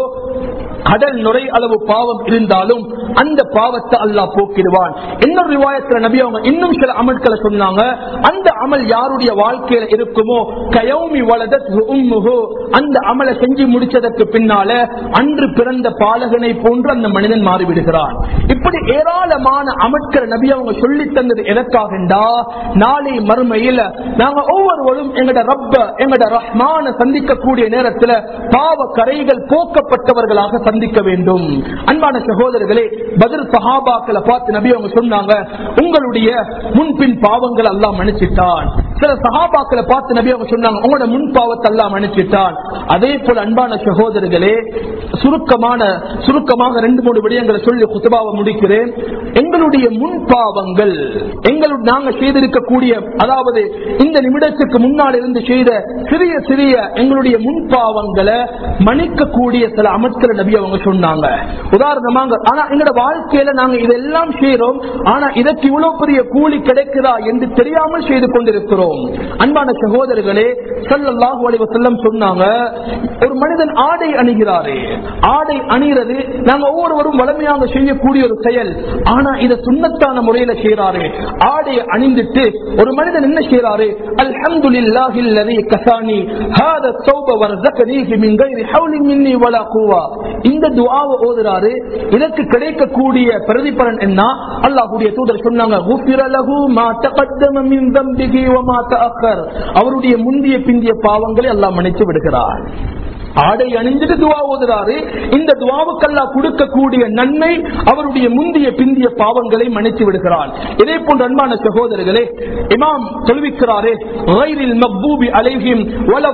கடல் நுரை அளவு பாவம் இருந்தாலும் அந்த பாவத்தை அல்லாஹ் போக்கிடுவான் இன்னொரு ரிவாயத்துல நபி அவங்க இன்னும் சில அமல்களை சொன்னாங்க அந்த அமல் யாருடைய வாழ்க்கையில இருக்குமோ கயோமி வலதத் உம்முஹு அந்த அமலை செஞ்சு முடிச்சதற்கு பின்னால அன்று பிறந்த பாலகனை போன்று அந்த மனிதன் மாறிவிடுகிறான் இப்படி ஏராளமான அமட்களை நபி அவங்க சொல்லி தந்தது எதற்காகண்டா நாளை மறுமையில நாங்க ஒவ்வொருவரும் எங்கட ரப்ப எங்கட ரஹ்மான சந்திக்கக்கூடிய நேரத்துல பாவ கரைகள் போக்கப்பட்டவர்களாக சந்திக்க வேண்டும் அன்பான சகோதரர்களே பதில் சஹாபாக்களை பார்த்து நபி அவங்க சொன்னாங்க உங்களுடைய முன்பின் பாவங்கள் எல்லாம் மன்னிச்சிட்டான் சில சகாபாக்களை பார்த்து நபி அவங்க சொன்னாங்க உங்களோட முன் பாவத்தை எல்லாம் மன்னிச்சிட்டான் அதே போல அன்பான சகோதரர்களே சுருக்கமான சுருக்கமாக ரெண்டு மூணு விடயங்களை சொல்லி குத்துபாவை முடிக்கிறேன் எங்களுடைய முன் பாவங்கள் எங்களுடைய நாங்க செய்திருக்கக்கூடிய அதாவது இந்த நிமிடத்துக்கு முன்னால் இருந்து செய்த சிறிய சிறிய எங்களுடைய முன் பாவங்களை மன்னிக்கக்கூடிய சில அமர்த்தல நபி அவங்க சொன்னாங்க உதாரணமாக ஆனா எங்களோட வாழ்க்கையில நாங்க இதெல்லாம் செய்யறோம் ஆனா இதற்கு இவ்வளவு பெரிய கூலி கிடைக்குதா என்று தெரியாமல் செய்து கொண்டிருக்கிறோம் அன்பான சகோதரர்களே ஸல்லல்லாஹு அலைஹி வஸல்லம் சொன்னாங்க ஒரு மனிதன் ஆடை அணிகிறாரே ஆடை அணிகிறது நாங்க ஒவ்வொருவரும் வளமையாக செய்யக்கூடிய ஒரு செயல் ஆனா இத சுண்ணத்தான முறையில செய்யறாரு ஆடை அணிந்துட்டு ஒரு மனிதன் என்ன செய்யறாரு அல்ஹம்துலில்லாஹி அல்லதி கசானி ஹாதா ثوب ورزقنيه من غير حول مني ولا قوة இந்த துஆவை ஓதுறாரு இதற்கு கிடைக்கக்கூடிய பிரதிபலன் என்ன அல்லாஹ்வுடைய தூதர் சொன்னாங்க غفر له ما تقدم من ذنبه وما تأخر அவருடைய முந்திய பிந்திய பாவங்களை அல்லாஹ் மன்னித்து விடுகிறார் ஆடை அணிஞ்சிட்டு துவா ஓதுறாரு இந்த துவாவுக்கல்லா கொடுக்கக்கூடிய நன்மை அவருடைய முந்திய பிந்திய பாவங்களை மன்னித்து விடுகிறான் இதே போன்ற அன்பான சகோதரர்களே இமாம் தொழுவிக்கிறாரே "கைரில் மக்பூபி அலைஹிம்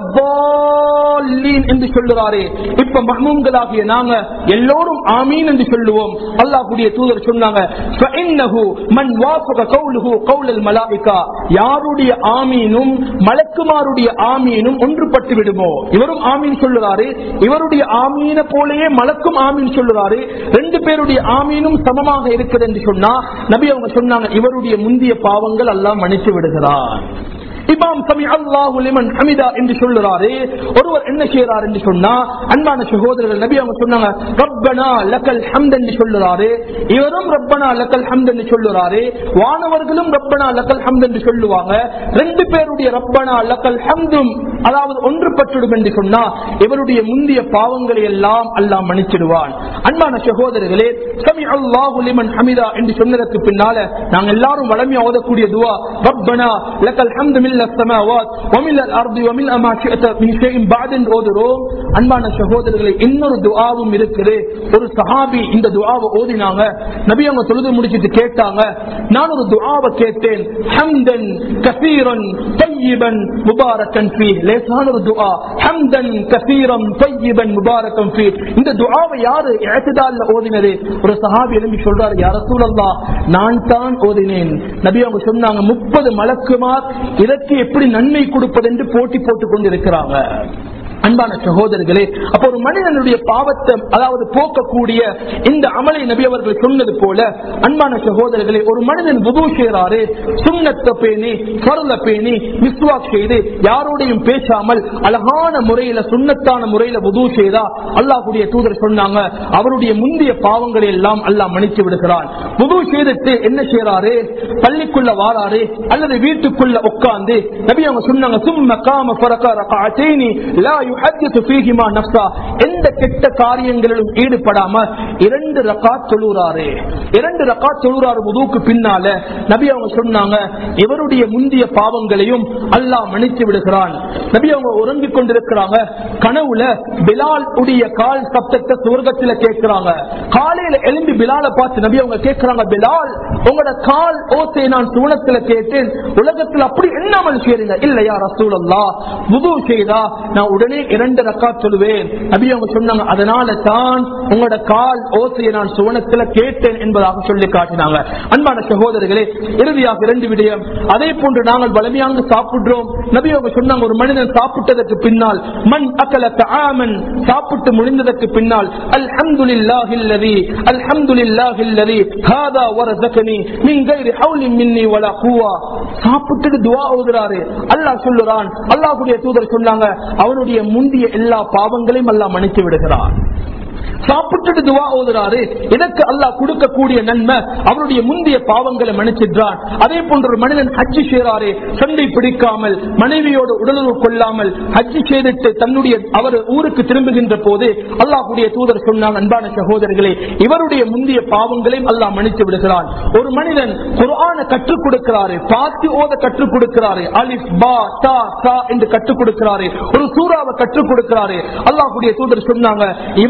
வலத்தால்லீன்" என்று சொல்லுறாரே இப்ப மஹ்மூம்களாகிய நாங்க எல்லோரும் ஆமீன் என்று சொல்லுவோம் அல்லாஹ்வுடைய தூதர் சொன்னாங்க "ஃபஇன்னஹு மன் வாஃபக கௌலுஹு கௌலல் மலாயிகா" யாருடைய ஆமீனும் மலக்குமாருடைய ஆமீனும் ஒன்றுபட்டு விடுமோ இவரும் ஆமீன் சொல்லுறாரு இவருடைய ஆமீன போலயே மலக்கும் ஆமீன் சொல்லுறாரு ரெண்டு பேருடைய ஆமீனும் சமமாக இருக்குது என்று சொன்னா நபி அவங்க சொன்னாங்க இவருடைய முந்திய பாவங்கள் எல்லாம் மன்னித்து விடுகிறார் இமாம் சமி அல்லாஹு லிமன் ஹமிதா என்று சொல்லுறாரு ஒருவர் என்ன செய்யறார் என்று சொன்னா அன்பான சகோதரர்கள் நபி அவங்க சொன்னாங்க ரப்பனா லக்கல் ஹம்த் என்று சொல்லுறாரு இவரும் ரப்பனா லக்கல் ஹம்த் என்று சொல்லுறாரு வானவர்களும் ரப்பனா லக்கல் ஹம்த் என்று சொல்லுவாங்க ரெண்டு பேருடைய ரப்பனா லக்கல் ஹம்தும் அதாவது ஒன்றுபட்டுடும் என்று சொன்னா இவருடைய முந்திய பாவங்களை எல்லாம் அல்லாஹ் மன்னிச்சிடுவான் அன்பான சகோதரர்களே சமி அல்லாஹு லிமன் ஹமிதா என்று சொன்னதற்கு பின்னால நாங்க எல்லாரும் வளமையா ஓதக்கூடிய துவா ரப்பனா லக்கல் ஹம்து மில்ல السماوات ومن الارض ومن ما شئت من شيء بعد என்று ஓதுறோம் அன்பான சகோதரர்களே இன்னொரு துஆவும் இருக்குது ஒரு சஹாபி இந்த துஆவை ஓதினாங்க நபி அவங்க தொழுது முடிச்சிட்டு கேட்டாங்க நான் ஒரு துஆவை கேட்டேன் ஹம்தன் கசீரன் طيبا مباركا فيه லேசான ஒரு துஆ ஹம்தன் கசீரன் طيبا مباركا فيه இந்த துஆவை யாரு இஅ்திதால்ல ஓதினது ஒரு சஹாபி எழும்பி சொல்றாரு யா ரசூலல்லாஹ் நான் தான் ஓதினேன் நபி அவங்க சொன்னாங்க 30 மலக்குமார் இதற்கு எப்படி நன்மை கொடுப்பது என்று போட்டி போட்டுக் கொண்டிருக்கிறாங்க அன்பான சகோதரர்களே அப்ப ஒரு மனிதனுடைய பாவத்தை அதாவது போக்கக்கூடிய இந்த அமலை நபி அவர்கள் சொன்னது போல அன்பான சகோதரர்களே ஒரு மனிதன் புது செய்யறாரு சுண்ணத்தை பேணி பரல பேணி மிஸ்வாக் செய்து யாரோடையும் பேசாமல் அழகான முறையில சுண்ணத்தான முறையில புது செய்தா அல்லாஹ்வுடைய தூதர் சொன்னாங்க அவருடைய முந்தைய பாவங்களை எல்லாம் அல்லாஹ் மன்னித்து விடுகிறான் புது செய்துட்டு என்ன செய்யறாரு பள்ளிக்குள்ள வாராரு அல்லது வீட்டுக்குள்ள உட்கார்ந்து நபி அவங்க சொன்னாங்க சும்ம காம ஃபரக ரகஅத்தைனி லா யுஹத்திஸு ஃபீஹிமா நஃப்ஸா எந்த கெட்ட காரியங்களிலும் ஈடுபடாம இரண்டு ரகாத் தொழுறாரு இரண்டு ரகாத் தொழுறாரு வுதுக்கு பின்னால நபி அவங்க சொன்னாங்க இவருடைய முந்திய பாவங்களையும் அல்லாஹ் மன்னித்து விடுகிறான் நபி அவங்க உறங்கிக் கொண்டிருக்கிறாங்க கனவுல பிலால் உடைய கால் சப்தத்தை சுவர்க்கத்துல கேட்கிறாங்க காலையில எழும்பி பிலாலை பார்த்து நபி அவங்க கேட்கிறாங்க பிலால் உங்களோட கால் ஓசை நான் சுவனத்துல கேட்டேன் உலகத்துல அப்படி என்ன அமல் செய்றீங்க இல்லையா ரசூலல்லா புது செய்தா நான் உடனே இரண்டு ரக்கா சொல்லுவேன் நபி அவங்க சொன்னாங்க அதனால தான் உங்களோட கால் ஓசையை நான் சுவனத்துல கேட்டேன் என்பதாக சொல்லி காட்டினாங்க அன்பான சகோதரர்களே இறுதியாக இரண்டு விடயம் அதே போன்று நாங்கள் வலிமையாக சாப்பிடுறோம் நபி அவங்க சொன்னாங்க ஒரு மனிதன் சாப்பிட்டதற்கு பின்னால் மண் அக்கல தாமன் சாப்பிட்டு முடிந்ததற்கு பின்னால் அல்ஹம்துலில்லாஹி அல்லதி அல்ஹம்துலில்லாஹி அல்லதி ஹாதா வரஸகனி மின் கைரி ஹவுலின் மின்னி வலா குவா சாப்பிட்டுட்டு துஆ ஓதுறாரு அல்லாஹ் சொல்லுறான் அல்லாஹ்வுடைய தூதர் சொன்னாங்க அவனுடைய முந்திய எல்லா பாவங்களையும் அல்லாஹ் மன்னித்து விடுகிறான் சாப்பிட்டுட்டு துவா ஓதுறாரு இதற்கு அல்லாஹ் கொடுக்கக்கூடிய நன்மை அவருடைய முந்தைய பாவங்களை மன்னிச்சிடுறான் அதே போன்ற ஒரு மனிதன் ஹஜ்ஜி செய்றாரு சண்டை பிடிக்காமல் மனைவியோடு உடலுறவு கொள்ளாமல் ஹஜ்ஜி செய்துட்டு தன்னுடைய அவர் ஊருக்கு திரும்புகின்ற போது அல்லாஹ்வுடைய தூதர் சொன்னாங்க அன்பான சகோதரர்களே இவருடைய முந்தைய பாவங்களையும் அல்லாஹ் மன்னித்து விடுகிறான் ஒரு மனிதன் குர்ஆனை கற்றுக் கொடுக்கிறாரு பார்த்து ஓத கற்றுக் கொடுக்கிறாரு அலிஃப் பா தா சா என்று கற்றுக் கொடுக்கிறாரு ஒரு சூறாவை கற்றுக் கொடுக்கிறாரு அல்லாஹ்வுடைய தூதர் சொன்னாங்க இவருடைய முந்தைய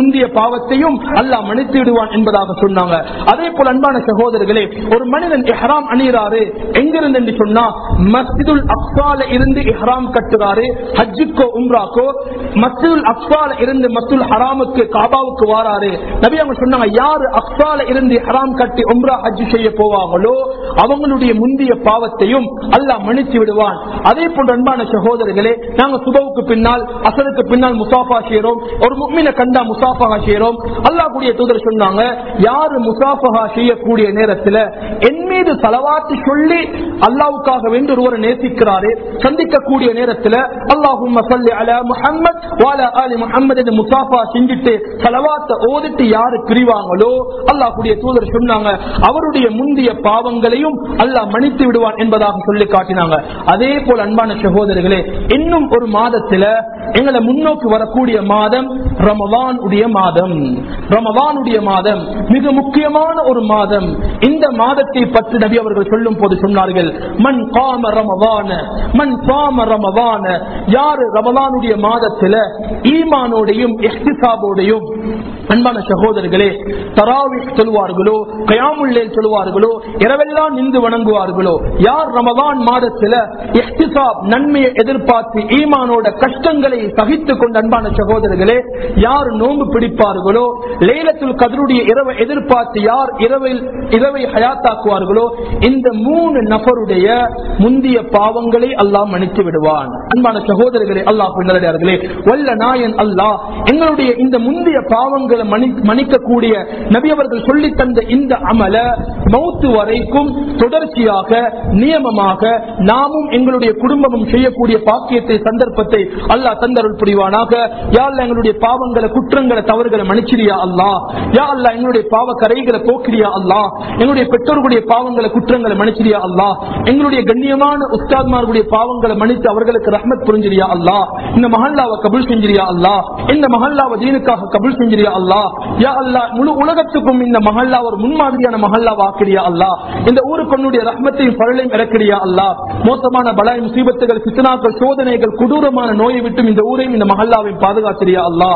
முந்தைய பாவத்தையும் அல்லாஹ் மன்னித்து விடுவான் என்பதாக சொன்னாங்க அதே போல அன்பான சகோதரர்களே ஒரு மனிதன் இஹ்ராம் அணிகிறாரு எங்கிருந்து என்று சொன்னா மஸ்ஜிதுல் அக்ஸால இருந்து இஹ்ராம் கட்டுறாரு ஹஜ்ஜுக்கோ உம்ராக்கோ மஸ்ஜிதுல் அக்ஸால இருந்து மஸ்ஜிதுல் ஹராமுக்கு காபாவுக்கு வாராரு நபி அவங்க சொன்னாங்க யாரு அக்ஸால இருந்து இஹ்ராம் கட்டி உம்ரா ஹஜ் செய்ய போவாங்களோ அவங்களுடைய முந்தைய பாவத்தையும் அல்லாஹ் மன்னித்து விடுவான் அதே போன்ற அன்பான சகோதரர்களே நாங்க சுபவுக்கு பின்னால் அசலுக்கு பின்னால் முசாஃபா செய்யறோம் ஒரு முக்மின கண்டா முசாஃபா செய்யறோம் அல்லாஹ் கூடிய தூதர் சொன்னாங்க யாரு முசாஃபா செய்யக்கூடிய நேரத்துல என் மீது தலவாத்து சொல்லி அல்லாவுக்காக வேண்டி ஒருவரை நேசிக்கிறாரு சந்திக்கக்கூடிய நேரத்துல அல்லாஹும் அலா முஹம்மத் வாலா அலி முஹம்மது என்று முசாஃபா செஞ்சுட்டு தலவாத்த ஓதிட்டு யாரு பிரிவாங்களோ அல்லாஹ் கூடிய தூதர் சொன்னாங்க அவருடைய முந்தைய பாவங்களையும் அல்லாஹ் மன்னித்து விடுவான் என்பதாக சொல்லி காட்டினாங்க அதே போல அன்பான சகோதரர்களே இன்னும் ஒரு மாதத்துல எங்களை முன்னோக்கி வரக்கூடிய மாதம் ரமவான் உடைய மாதம் ரமவான் உடைய மாதம் மிக முக்கியமான ஒரு மாதம் இந்த மாதத்தை பற்றி நபி அவர்கள் சொல்லும் போது சொன்னார்கள் மண் காம ரமவான மண் காம ரமவான யாரு ரமவானுடைய மாதத்துல ஈமானோடையும் எஹ்திசாபோடையும் அன்பான சகோதரர்களே தராவி சொல்வார்களோ கயாமுல்லே சொல்வார்களோ இரவெல்லாம் நின்று வணங்குவார்களோ யார் ரமவான் மாதத்துல எஹ்திசாப் நன்மையை எதிர்பார்த்து ஈமானோட கஷ்டங்களை சகித்துக் கொண்ட அன்பான சகோதரர்களே யார் நோன்பு பிடிப்பார்களோ லேலத்துல் கதருடைய இரவை எதிர்பார்த்து யார் இரவில் இரவை ஹயாத்தாக்குவார்களோ இந்த மூணு நபருடைய முந்திய பாவங்களை அல்லாஹ் மன்னித்து விடுவான் அன்பான சகோதரர்களே அல்லாஹ் நல்லடியார்களே வல்ல நாயன் அல்லாஹ் எங்களுடைய இந்த முந்தைய பாவங்களை மன்னி- மன்னிக்கக்கூடிய நபி அவர்கள் சொல்லி தந்த இந்த அமல மௌத்து வரைக்கும் தொடர்ச்சியாக நியமமாக நாமும் எங்களுடைய குடும்பமும் செய்யக்கூடிய பாக்கியத்தை சந்தர்ப்பத்தை அல்லாஹ் தந்தருள் புரிவானாக யா அல்லாஹ் எங்களுடைய பாவங்களை குற்றங்களை தவறுகளை மன்னிச்சிரியா அல்லாஹ் யா அல்லாஹ் எங்களுடைய பாவ கரைகளை போக்கிரியா அல்லாஹ் எங்களுடைய பெற்றோர்களுடைய பாவங்களை குற்றங்களை மன்னிச்சிரியா அல்லாஹ் எங்களுடைய கண்ணியமான உஸ்தாத்மார்களுடைய பாவங்களை மன்னித்து அவர்களுக்கு ரஹ்மத் புரிஞ்சிரியா அல்லாஹ் இந்த மஹல்லாவை கபுல் செஞ்சிரியா அல்லாஹ் இந்த மஹல்லாவை தீனுக்காக கபுல் செஞ்சிரியா அல்லாஹ் யா அல்லாஹ் முழு உலகத்துக்கும் இந்த மஹல்லா ஒரு முன்மாதிரியான மஹல்லா வாக்கிறியா அல்லாஹ் இந்த ஊருக்கு உன்னுடைய ரஹ்மத்தையும் பரலையும் இறக்கிறியா அல்லாஹ் மோசமான பலாய் முசீபத்துகள் சித்தனாக்கள் சோதனைகள் கொடூரமான நோயை விட்டும் இந்த ஊரையும் இந்த மஹல்லாவையும் பாதுகாத்திரியா அல்லாஹ்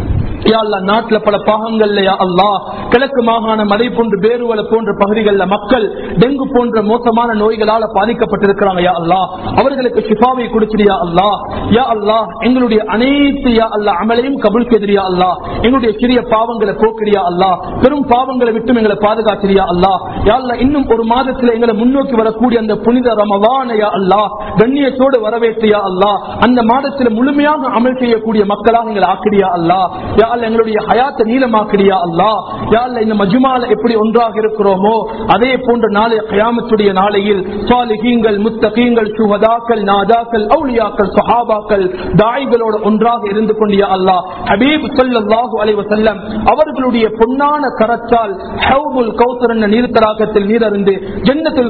யா அல்லாஹ் நாட்டுல பல பாகங்கள்ல யா அல்லாஹ் கிழக்கு மாகாணம் அதை போன்று பேருவலை போன்ற பகுதிகளில் மக்கள் டெங்கு போன்ற மோசமான நோய்களால பாதிக்கப்பட்டிருக்கிறாங்க யா அல்லாஹ் அவர்களுக்கு ஷிஃபாவை கொடுக்கிறியா அல்லாஹ் யா அல்லாஹ் எங்களுடைய அனைத்து யா அல்லாஹ் அமலையும் கபுல் செய்திரியா அல்லாஹ் எங்களுடைய சிறிய பாவங்களை போக்கிறியா அல்லாஹ் பெரும் பாவங்களை விட்டும் எங்களை பாதுகாத்திரியா அல்லாஹ் யா அல்லாஹ் இன்னும் ஒரு மாதத்துல எங்களை முன்னோக்கி வரக்கூடிய அந்த புனித ரமவான யா அல்லாஹ் கண்ணியத்தோடு வரவேற்றியா அல்லாஹ் அந்த மாதத்துல முழுமையாக அமல் செய்யக்கூடிய மக்களாக எங்களை ஆக்கிறியா அல்லாஹ் யா அல்லாஹ் எங்களுடைய ஹயாத்தை நீளமாக்கிறியா அல்லாஹ் யா அல்லாஹ் இந்த மஜ்மால எப்படி ஒன்றாக இருக்கிறோமோ அதே போன்ற நாளை கயாமத்துடைய நாளையில் சாலிகீங்கள் முத்தகீங்கள் சுஹதாக்கள் நாதாக்கள் அவுலியாக்கள் சஹாபாக்கள் தாய்களோடு ஒன்றாக இருந்து கொண்டியா அல்லாஹ் ஹபீப் ஸல்லல்லாஹு அலைஹி வஸல்லம் அவர்களுடைய பொன்னான கரத்தால் ஹவுபுல் கௌசர் என்ற நீர்த்தராகத்தில் நீரறிந்து ஜன்னத்துல்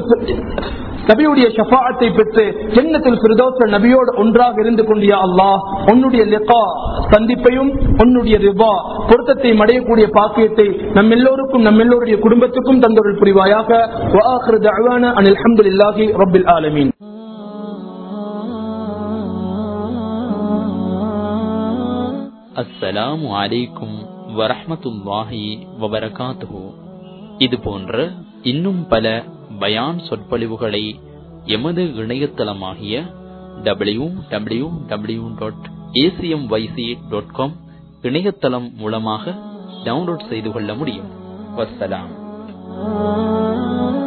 நபியுடைய ஷஃபாஅத்தை பெற்று ஜன்னத்துல் ஃபிர்தௌஸ் நபியோடு ஒன்றாக இருந்து கொண்டியா அல்லாஹ் உன்னுடைய லிகா சந்திப்பையும் உன்னுடைய ரிபா பொருத்தத்தை அடையக்கூடிய பாக்கியத்தை நம் எல்லோருக்கும் நம் எல்லோருடைய குடும்பத்துக்கும் தந்தொருள் புரிவாயாக வஆகிரு தஅவானா அனில் ஹம்துலில்லாஹி ரப்பில் ஆலமீன் அஸ்ஸலாமு அலைக்கும் வரஹ்மத்துல்லாஹி வபரகாத்துஹு இது போன்ற இன்னும் பல பயான் சொற்பொழிவுகளை எமது இணையதளமாகிய W W W dot ACM YC dot com இணையதளம் மூலமாக டவுன்லோட் செய்து கொள்ள முடியும் வஸ்ஸலாம்